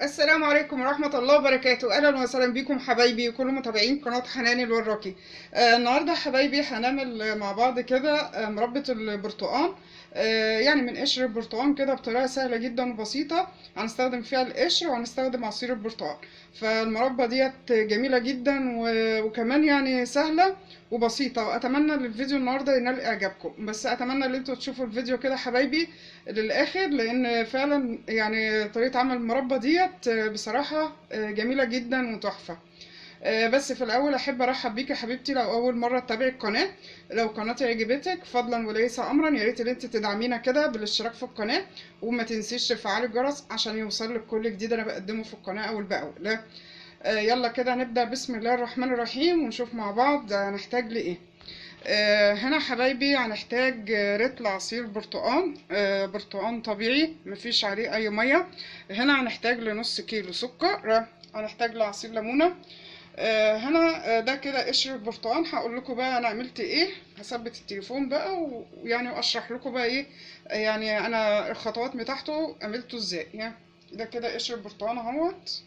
السلام عليكم ورحمة الله وبركاته أهلا وسهلا بكم حبايبي وكل متابعين قناة حنان الوراكي آه النهاردة حبايبي هنعمل مع بعض كده آه مربى البرتقال آه يعني من قشر البرتقال كده بطريقة سهلة جدا وبسيطة هنستخدم فيها القشر وهنستخدم عصير البرتقال فالمربى ديت جميلة جدا و- وكمان يعني سهلة وبسيطة وأتمنى إن الفيديو النهاردة ينال إعجابكم بس أتمنى إن انتوا تشوفوا الفيديو كده حبايبي للآخر لأن فعلا يعني طريقة عمل المربى ديت بصراحة جميلة جدا وتحفة بس في الأول أحب أرحب بيك يا حبيبتي لو أول مرة تتابعي القناة لو قناتي عجبتك فضلا وليس أمرا يا ريت إن أنت تدعمينا كده بالاشتراك في القناة وما تنسيش تفعلي الجرس عشان يوصلك كل جديد أنا بقدمه في القناة أول بأول لا آه، يلا كده نبدأ بسم الله الرحمن الرحيم ونشوف مع بعض هنحتاج لإيه آه، هنا حبايبي هنحتاج آه، رتل عصير برتقال آه، برتقال طبيعي مفيش عليه اي ميه هنا هنحتاج لنص كيلو سكر هنحتاج لعصير ليمونه آه، هنا آه، ده كده قشر البرتقال هقول لكم بقى انا عملت ايه هثبت التليفون بقى و- ويعني واشرح لكم بقى ايه آه، يعني انا الخطوات بتاعته عملته ازاي يعني ده كده قشر البرتقال اهوت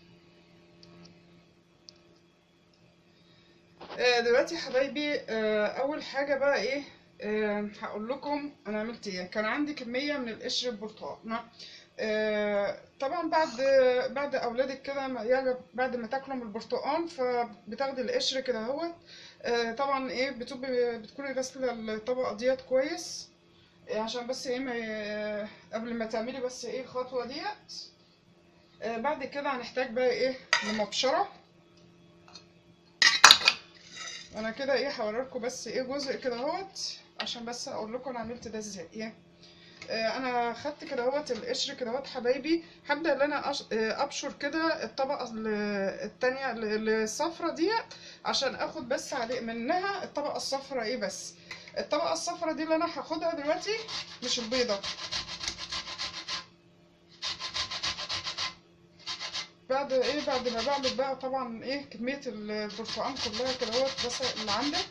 آه، دلوقتي يا حبايبي آه، اول حاجه بقى ايه آه، هقول لكم انا عملت ايه كان عندي كميه من القشر البرتقال نعم. آه، طبعا بعد بعد اولادك كده ما- يعني بعد ما تاكلوا من البرتقال فبتاخدي القشر كده اهوت آه، طبعا ايه بتبقي بتكوني غاسله الطبقه ديت كويس آه، عشان بس ايه ما ي- قبل ما تعملي بس ايه الخطوه ديت آه، بعد كده هنحتاج بقى ايه لمبشره انا كده ايه هوريلكم بس ايه جزء كده اهوت عشان بس اقول لكم انا عملت ده ازاي ايه آه انا خدت كده اهوت القشر كده اهوت حبايبي هبدا ان انا أش- آه، ابشر كده الطبقه ال- التانية ال- الصفرة دي عشان اخد بس عليه منها الطبقه الصفرة ايه بس الطبقه الصفرة دي اللي انا هاخدها دلوقتي مش البيضه بعد ايه بعد ما بعمل بقى طبعا ايه كميه البرتقال كلها كده اهوت بس اللي عندك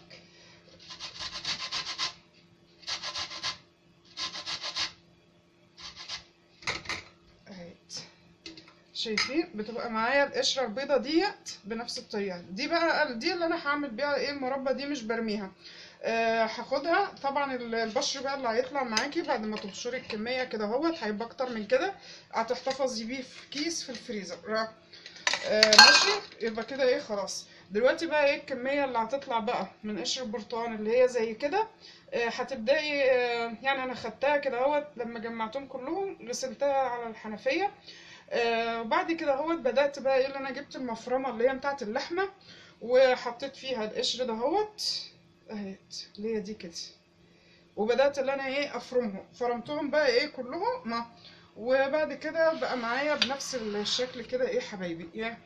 اهيت شايفين بتبقى معايا القشره البيضه ديت بنفس الطريقه دي بقى دي اللي انا هعمل بيها ايه المربى دي مش برميها أه هاخدها طبعا ال- البشر بقى اللي هيطلع معاكي بعد ما تبشري الكميه كده اهوت هيبقى اكتر من كده هتحتفظي بيه في كيس في الفريزر آه ماشي يبقى كده ايه خلاص دلوقتي بقى ايه الكميه اللي هتطلع بقى من قشر البرتقال اللي هي زي كده آه، هتبداي آه، يعني انا خدتها كده اهوت لما جمعتهم كلهم غسلتها على الحنفيه آه، وبعد كده اهوت بدات بقى ايه اللي انا جبت المفرمه اللي هي بتاعه اللحمه وحطيت فيها القشر دهوت اهيت اللي هي دي كده وبدات اللي انا ايه افرمهم فرمتهم بقى ايه كلهم ما وبعد كده بقى معايا بنفس الشكل كده ايه حبايبي ايه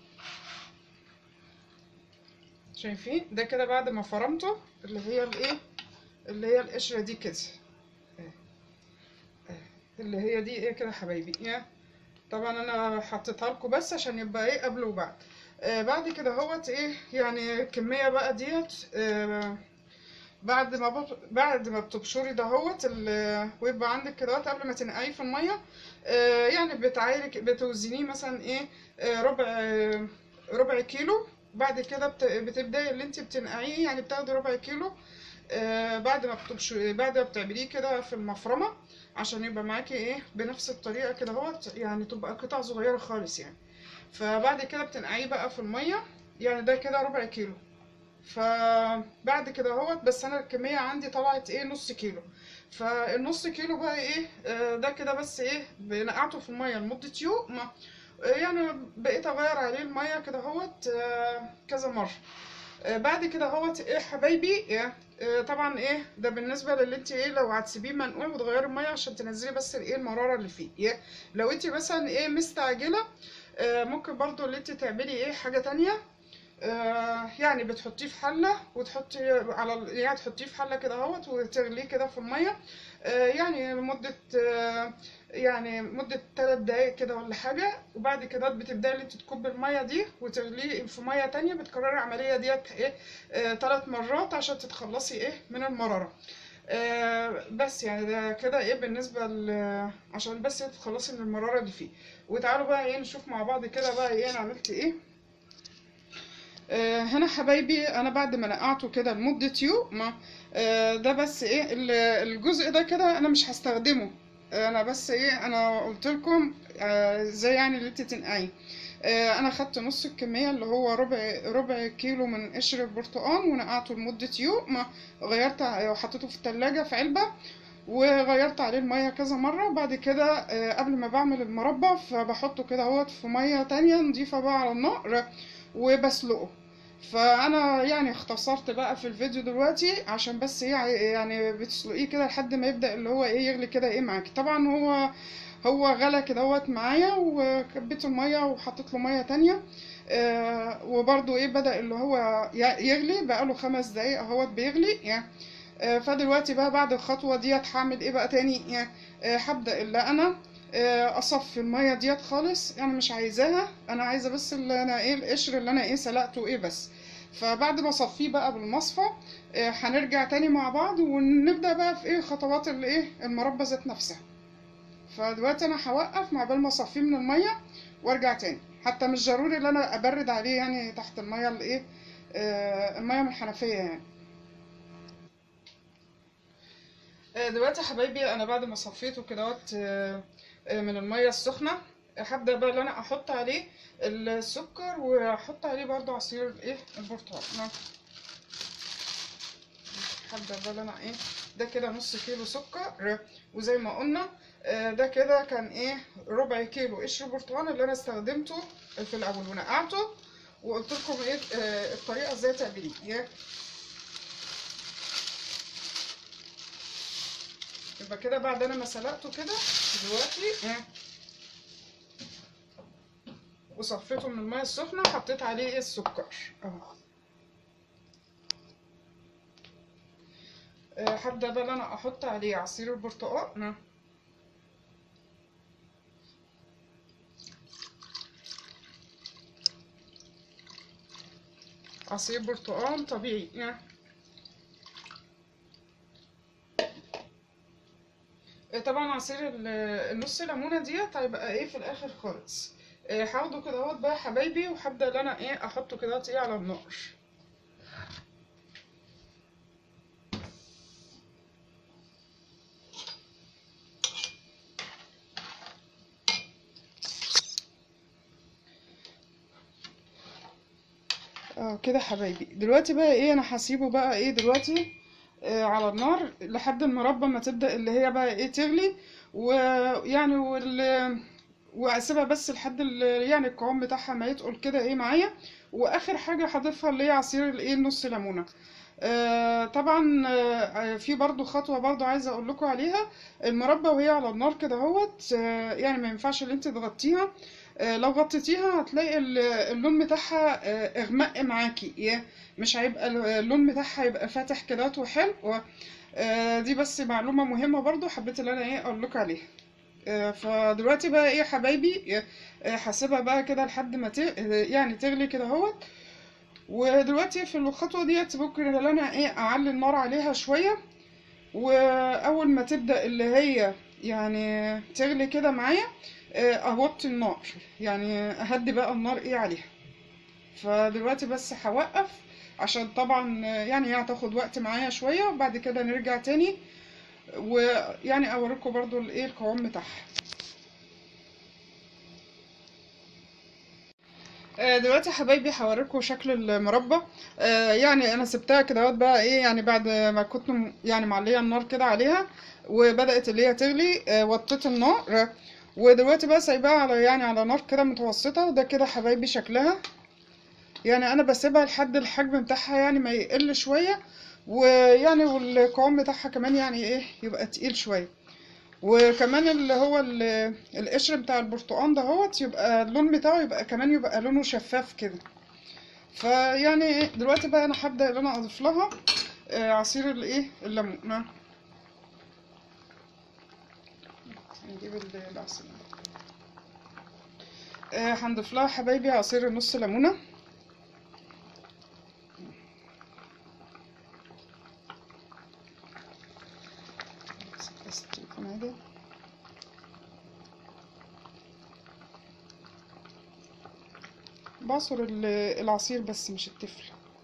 شايفين ده كده بعد ما فرمته اللي هي الايه اللي هي القشره دي كده إيه. إيه. اللي هي دي ايه كده حبايبي ايه طبعا انا حطيتها لكم بس عشان يبقى ايه قبل وبعد آه بعد كده هوت ايه يعني الكميه بقى ديت آه بعد ما بط... بعد ما بتبشري دهوت ال... ويبقى عندك كده وقت قبل ما تنقعيه في الميه آه يعني بتعايري ك- بتوزنيه مثلا ايه آه ربع آه ربع كيلو بعد كده بت... بتبداي اللي انت بتنقعيه يعني بتاخدي ربع كيلو آه بعد ما بتبشري بعد ما بتعمليه كده في المفرمه عشان يبقى معاكي ايه بنفس الطريقه كده اهوت يعني تبقى قطع صغيره خالص يعني فبعد كده بتنقعيه بقى في الميه يعني ده كده ربع كيلو فبعد كده اهوت بس انا الكميه عندي طلعت ايه نص كيلو فالنص كيلو بقى ايه آه، ده كده بس ايه نقعته في الميه لمده يوم ما- آه، يعني بقيت اغير عليه الميه كده اهوت آه، كذا مره آه، بعد كده اهوت ايه حبايبي إيه آه، طبعا ايه ده بالنسبه للي انت ايه لو هتسيبيه منقوع وتغيري الميه عشان تنزلي بس الايه المراره اللي فيه إيه لو انت مثلا ايه مستعجله آه، ممكن برضو اللي انت تعملي ايه حاجه تانية آه، يعني بتحطيه في حلة وتحطي على ال- يعني تحطيه في حلة كده اهوت وتغليه كده في المية آه، يعني لمدة آه، يعني مدة تلات دقايق كده ولا حاجة وبعد كده بتبدأي اللي انت تكبي المية دي وتغليه في مية تانية بتكرري العملية ديت ايه آه، تلات مرات عشان تتخلصي ايه من المرارة آه بس يعني ده كده ايه بالنسبة ل عشان بس تتخلصي من المرارة اللي فيه وتعالوا بقى ايه نشوف مع بعض كده بقى ايه انا عملت ايه آه هنا حبايبي انا بعد ما نقعته كده لمدة يوم آه ده بس ايه ال- الجزء ده كده انا مش هستخدمه آه انا بس ايه انا قلت لكم آه ازاي يعني اللي انت تنقعيه آه انا خدت نص الكمية اللي هو ربع ربع كيلو من قشر البرتقال ونقعته لمدة يوم غيرت ع- وحطيته في التلاجة في علبة وغيرت عليه المية كذا مرة وبعد كده آه، قبل ما بعمل المربى فبحطه كده اهوت في مية تانية نضيفة بقى على النار وبسلقه فانا يعني اختصرت بقى في الفيديو دلوقتي عشان بس ايه يعني بتسلقيه كده لحد ما يبدأ اللي هو ايه يغلي كده ايه معاكي طبعا هو هو غلى كده اهوت معايا وكبيت المية وحطيت له مية تانية آه وبرضو ايه بدأ اللي هو ي- يغلي بقاله خمس دقايق اهوت بيغلي يعني آه، فدلوقتي بقى بعد الخطوة ديت هعمل ايه بقى تاني يعني آه، هبدأ اللي انا آه، اصفي المية ديت خالص انا مش عايزاها انا عايزة بس اللي انا ايه القشر اللي انا ايه سلقته ايه بس فبعد ما اصفيه بقى بالمصفى آه، هنرجع تاني مع بعض ونبدأ بقى في ايه خطوات اللي ايه المربى ذات نفسها فدلوقتي انا هوقف مع بال ما اصفيه من المية وارجع تاني حتى مش ضروري ان انا ابرد عليه يعني تحت المية الايه آه، المية من الحنفية يعني آه، دلوقتي يا حبايبي انا بعد ما صفيته كدهوت آه، آه، من الميه السخنه هبدا بقى ان انا احط عليه السكر واحط عليه برضو عصير الايه البرتقال نعم. هبدا بقى ان انا ايه ده كده نص كيلو سكر وزي ما قلنا آه، ده كده كان ايه ربع كيلو قشر برتقال اللي انا استخدمته في الاول ونقعته وقلت لكم ايه آه، الطريقه ازاي تعمليه يبقى كده بعد انا ما سلقته كده دلوقتي ها، وصفيته من الميه السخنه حطيت عليه ايه السكر اهو آه، هبدا بقى إن انا احط عليه عصير البرتقال ها. عصير برتقال طبيعي ها. آه، طبعا عصير ال- النص ليمونه ديت هيبقى ايه في الاخر خالص آه، هاخده كده اهوت بقى يا حبايبي وهبدا ان انا ايه احطه كده ايه على النار اه كده حبايبي دلوقتي بقى ايه انا هسيبه بقى ايه دلوقتي آه على النار لحد المربى ما تبدأ اللي هي بقى ايه تغلي ويعني وال واسيبها بس لحد ال- يعني القوام بتاعها ما يتقل كده ايه معايا واخر حاجه هضيفها اللي هي عصير الايه نص ليمونه آه طبعا آه في برضو خطوه برضو عايزه اقول لكم عليها المربى وهي على النار كده اهوت آه يعني ما ينفعش ان انت تغطيها آه لو غطيتيها هتلاقي ال- اللون بتاعها آه اغمق معاكي يا مش هيبقى ال- اللون بتاعها يبقى فاتح كده وحلو آه دي بس معلومه مهمه برضو حبيت ان انا ايه اقول لكم عليها آه، فدلوقتي بقى ايه يا حبايبي آه، هسيبها بقى كده لحد ما ت... يعني تغلي كده اهوت ودلوقتي في الخطوه ديت ممكن ان انا ايه اعلي النار عليها شويه واول ما تبدا اللي هي يعني تغلي كده معايا آه، اوطي النار يعني اهدي بقى النار ايه عليها فدلوقتي بس هوقف عشان طبعا آه، يعني هي هتاخد وقت معايا شويه وبعد كده نرجع تاني ويعني اوريكم برضو الايه القوام بتاعها آه، دلوقتي يا حبايبي هوريكم شكل المربى آه، يعني انا سبتها كده اهوت بقى ايه يعني بعد ما كنت م- يعني معليه النار كده عليها وبدات اللي هي تغلي آه، وطيت النار آه، ودلوقتي بقى سايباها على يعني على نار كده متوسطه وده كده حبايبي شكلها يعني انا بسيبها لحد الحجم بتاعها يعني ما يقل شويه ويعني والقوام بتاعها كمان يعني ايه يبقى تقيل شويه وكمان اللي هو ال- القشر بتاع البرتقال دهوت يبقى اللون بتاعه يبقى كمان يبقى لونه شفاف كده فيعني دلوقتي بقى انا هبدأ ان انا اضيف لها آه، عصير الايه الليمون نعم. نجيب ال- العصير آه، هنضيف لها حبايبي عصير نص ليمونه بعصر ال- العصير بس مش التفل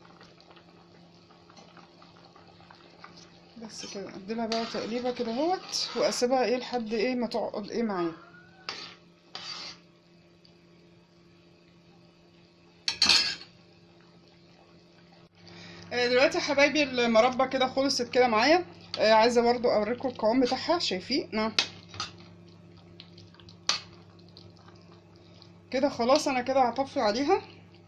بس كده اديلها بقى تقليبه كده اهوت واسيبها ايه لحد ايه ما تقعد ايه معايا آه، دلوقتي يا حبايبي المربى كده خلصت كده معايا آه، عايزه برضو اوريكم القوام بتاعها شايفين نعم كده خلاص انا كده هطفي عليها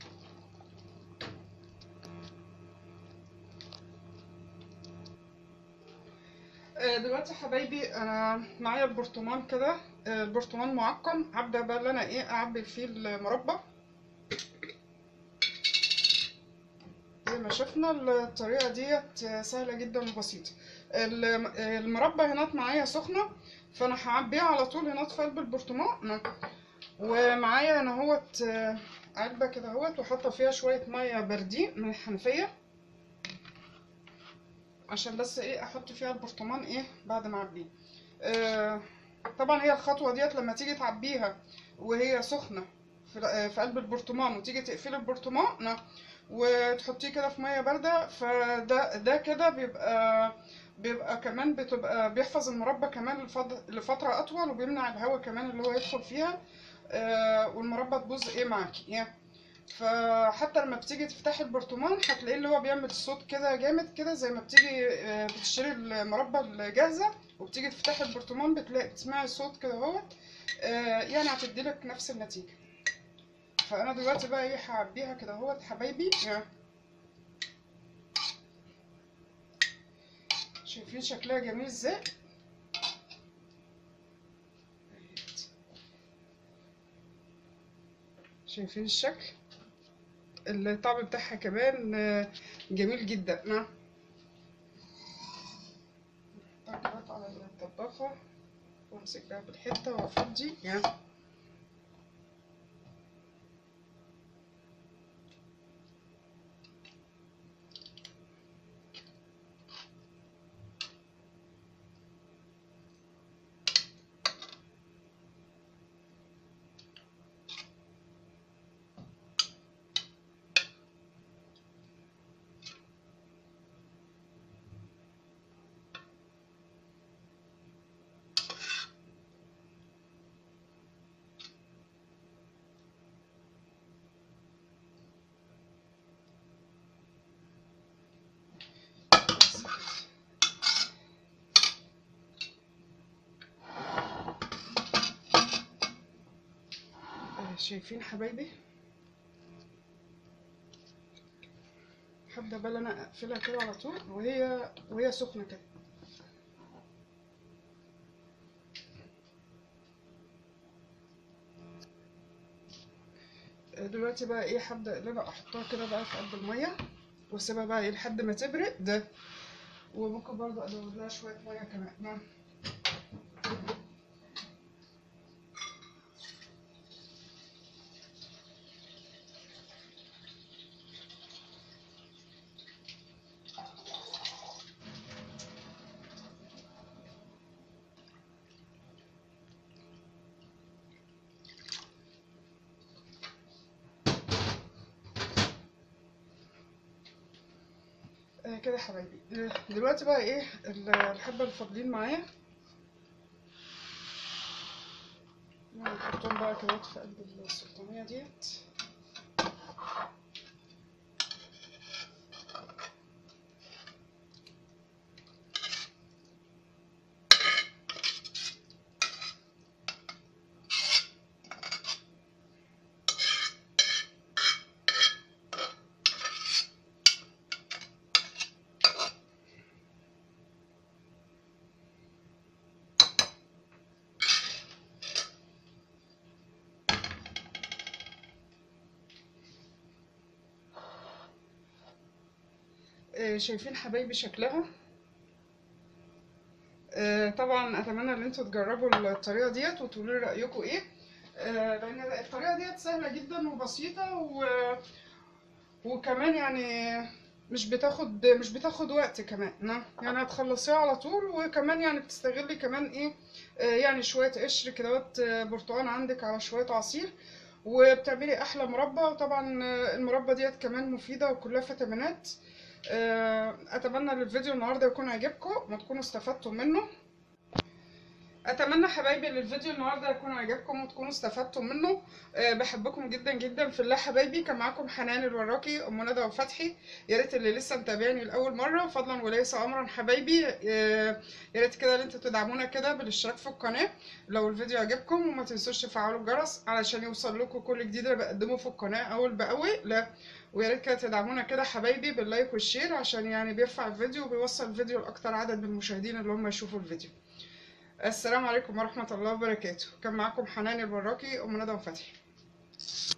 آه، دلوقتي يا حبايبي انا معايا البرطمان كده آه، البرطمان معقم هبدا بقى اللي انا ايه اعبي فيه المربى زي ما شفنا الطريقه ديت سهله جدا وبسيطه الم- المربى هناك معايا سخنه فانا هعبيها على طول هناك في قلب البرطمان ومعايا انا اهوت آه، علبه كده اهوت وحاطه فيها شويه ميه باردين من الحنفيه عشان بس ايه احط فيها البرطمان ايه بعد ما اعبيه آه طبعا هي الخطوه ديت لما تيجي تعبيها وهي سخنه في آه، في قلب البرطمان وتيجي تقفلي البرطمان وتحطيه كده في ميه بارده فده ده كده بيبقى بيبقى كمان بتبقى بيحفظ المربى كمان لفض- لفتره اطول وبيمنع الهواء كمان اللي هو يدخل فيها آه والمربى تبوظ ايه معاكي يعني فحتى لما بتيجي تفتحي البرطمان هتلاقيه اللي هو بيعمل صوت كده جامد كده زي ما بتيجي آه، بتشتري المربى الجاهزة وبتيجي تفتحي البرطمان بتلاقي تسمعي صوت كده اهوت آه، يعني هتديلك نفس النتيجة فأنا دلوقتي بقى ايه هعبيها كده اهوت حبايبي يعني شايفين شكلها جميل ازاي شايفين الشكل الطعم بتاعها كمان آه، جميل جدا نعم طبقت على الطباخة وامسك بقى بالحتة وافضي يعني بس كده. آه، شايفين حبايبي هبدأ بقى إن انا اقفلها كده على طول وهي وهي سخنة كده آه، دلوقتي بقى ايه هبدأ ان انا احطها كده بقى في قلب المية واسيبها بقى ايه لحد ما تبرد وممكن برضه ادور لها شوية مية كمان نعم آه كده يا حبايبي آه، دلوقتي بقى ايه ال- الحبة اللي فاضلين معايا نحطهم بقى كده في قلب السلطانية ديت آه، شايفين حبايبي شكلها آه، طبعا اتمنى ان انتوا تجربوا الطريقه ديت وتقولوا لي رايكم ايه آه، لان الطريقه ديت سهله جدا وبسيطه و... وكمان يعني مش بتاخد مش بتاخد وقت كمان نعم. يعني هتخلصيها على طول وكمان يعني بتستغلي كمان ايه آه، يعني شويه قشر كدهوت آه، برتقال عندك على شويه عصير وبتعملي احلى مربى وطبعا آه، المربى ديت كمان مفيده وكلها فيتامينات آه، اتمنى ان الفيديو النهارده يكون عجبكم وتكونوا استفدتوا منه اتمنى حبايبي ان الفيديو النهارده يكون عجبكم وتكونوا استفدتوا منه أه بحبكم جدا جدا في الله حبايبي كان معاكم حنان الوراكي ام ندى وفتحي يا ريت اللي لسه متابعني لاول مره فضلا وليس امرا حبايبي أه يا ريت كده ان انتوا تدعمونا كده بالاشتراك في القناه لو الفيديو عجبكم وما تنسوش تفعلوا الجرس علشان يوصل لكم كل جديد اللي بقدمه في القناه اول باول لا ويا ريت كده تدعمونا كده حبايبي باللايك والشير عشان يعني بيرفع الفيديو وبيوصل الفيديو لاكتر عدد من المشاهدين اللي هم يشوفوا الفيديو السلام عليكم ورحمة الله وبركاته كان معاكم حنان البراكي أم ندى وفتحي